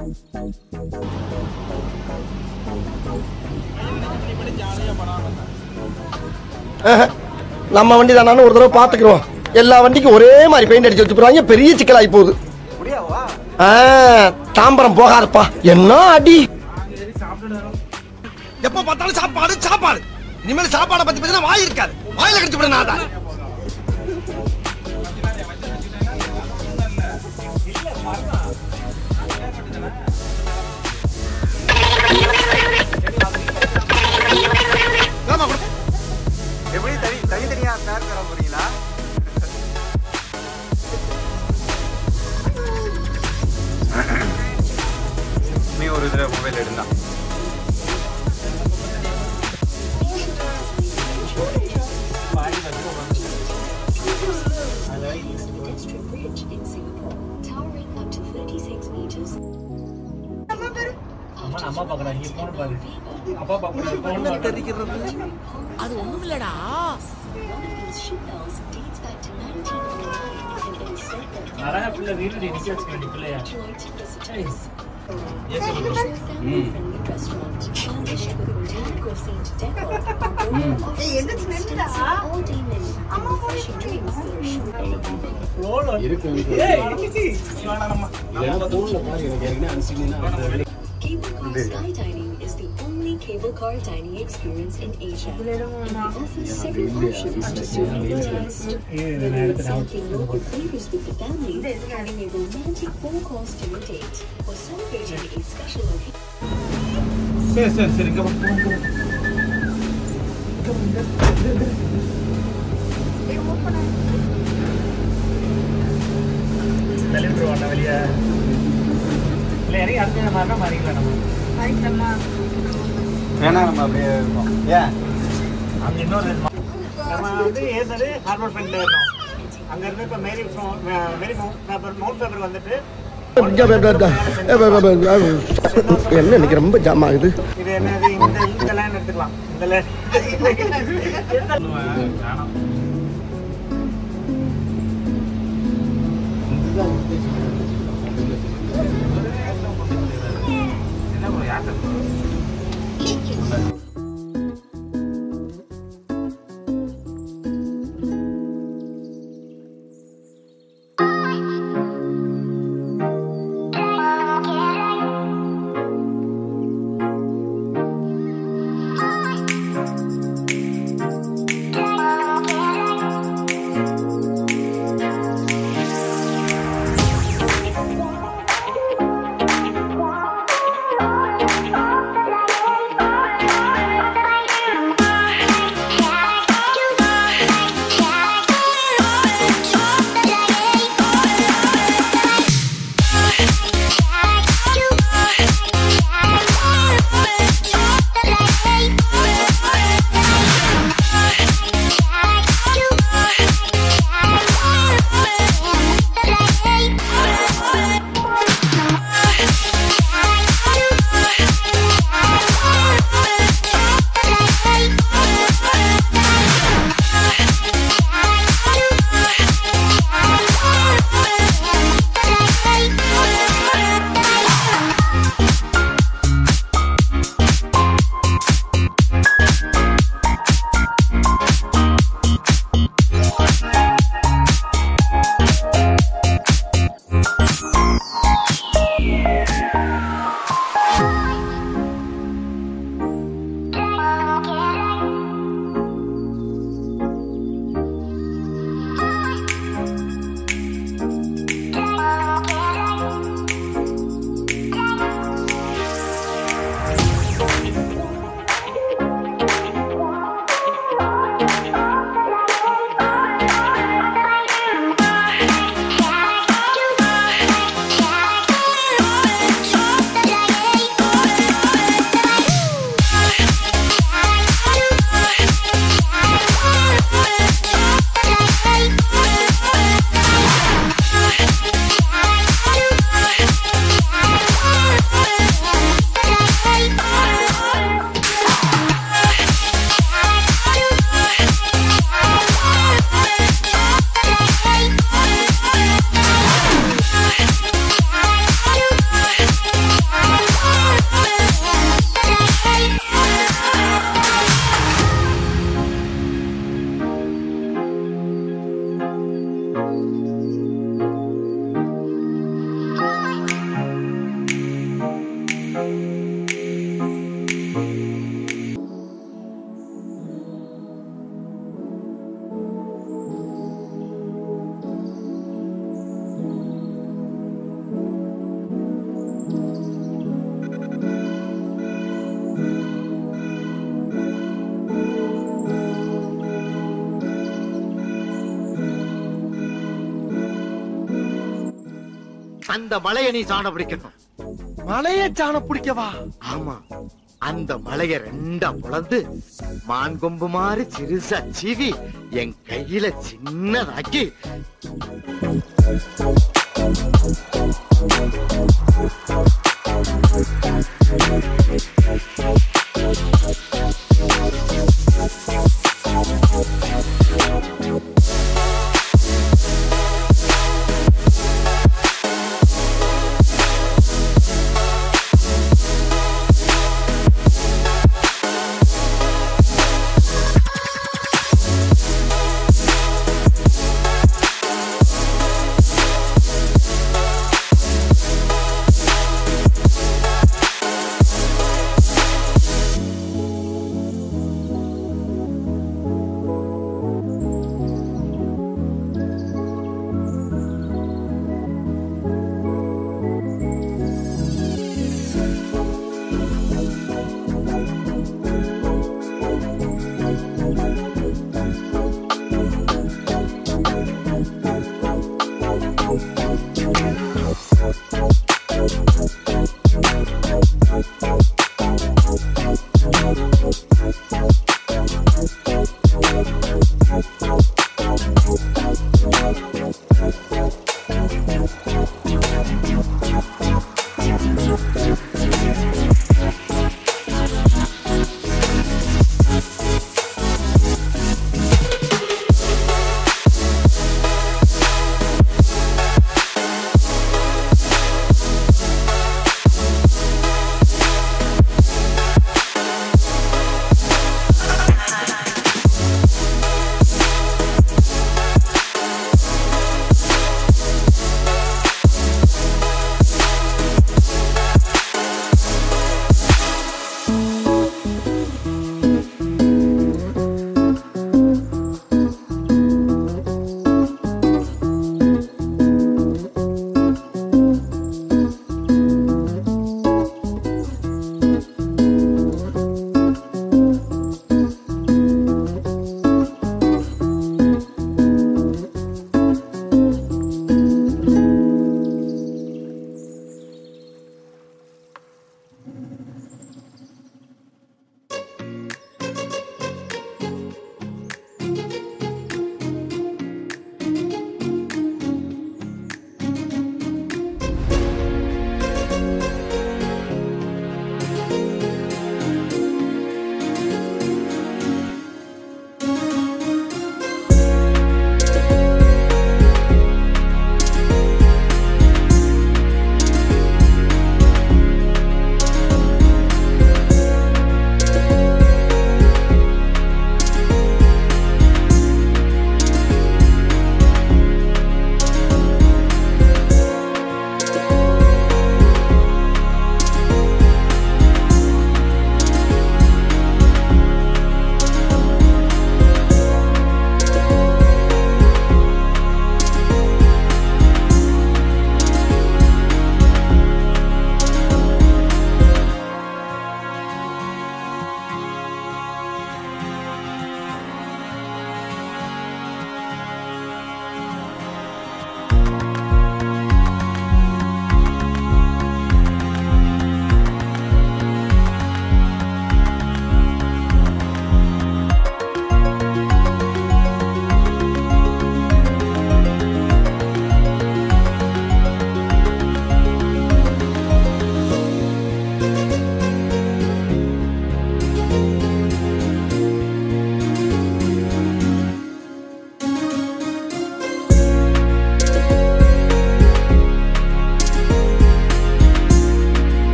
ஆஹா. நம்ம வண்டி தானு ஒரு தடவை பார்த்துக்குறோம் எல்லா வண்டிக்கும் ஒரே மாதிரி பெயிண்ட் அடிச்சு வச்சுருவாங்க பெரிய சிக்கலாகி போகுது ஆ, தாம்பரம் போகாதப்பா என்ன அடி எப்ப பார்த்தாலும் சாப்பாடு சாப்பாடு இனிமேல் சாப்பாடை பத்தி பேசினா வாய் இருக்காது வாயில கடிச்சு விட நான் தான் ஆமா, கொடு. எப்படி தனி தனித்தனியா பேர் தர போறீங்களா நீ ஒரு இதுல மொபைல் எடுந்தா pedestrian bridge in Singapore, towering up to 36 meters. அம்மா பாக்கடா நீ போன் பாரு அப்பா பாக்கடா அது ஒண்ணும் இல்லடா One of these ship bells dates back to 1909 and it is said that அழகா பிள்ளை வீட்டுல நிக்க வச்சுக்க பிள்ளையா Detroit visitors. It's a family-friendly restaurant furnished with botanical themed decor and Burger offers an extensive all-day menu and refreshing drinks that are sure to be Cable car skydiving is the only cable car dining experience in Asia. And we offer several options to suit your taste. Whether it's sampling local flavors with the family, having a romantic four-course dinner date, or celebrating a special occasion. சரி சரி சரி இங்க போ, இங்க போ. தள்ளி விட்டுருவாண்டா வெளியே இல்லை இறங்கி அடுத்த மாதிரினா மாறிக்கலாம் நம்ம வேணா நம்ம அப்படியே இருக்கோம் ஏன் அங்க இன்னொரு இது மா- நம்ம வந்து ஏற்கனவே ஹார்பர் ஃப்ரண்ட்ல இருந்தோம் அங்க இருந்து இப்ப மேரி ஃப்ரோ- மே- Mary mount paper mount paper வந்துட்டு என்ன இன்னைக்கு ரொம்ப ஜாம் ஆகுது இது என்னது இந்த இந்த லைன் எடுத்துக்கலாம் இந்த லைன் Thank you. அந்த மலையை நீ சாண பிடிக்கணும் மலைய சாண பிடிக்கவா ஆமா அந்த மலைய ரெண்டா புலந்து மான் கொம்பு மாதிரி சிறுசா சீவி என் கையில சின்னதாக்கி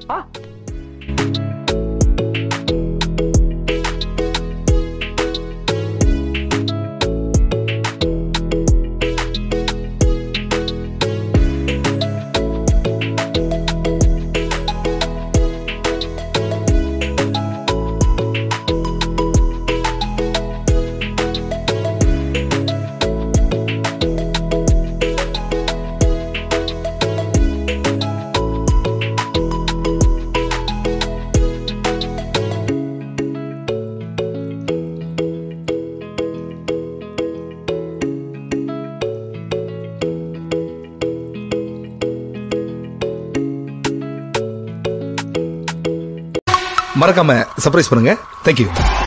மறக்காம சர்ப்ரைஸ் பண்ணுங்க தேங்க்யூ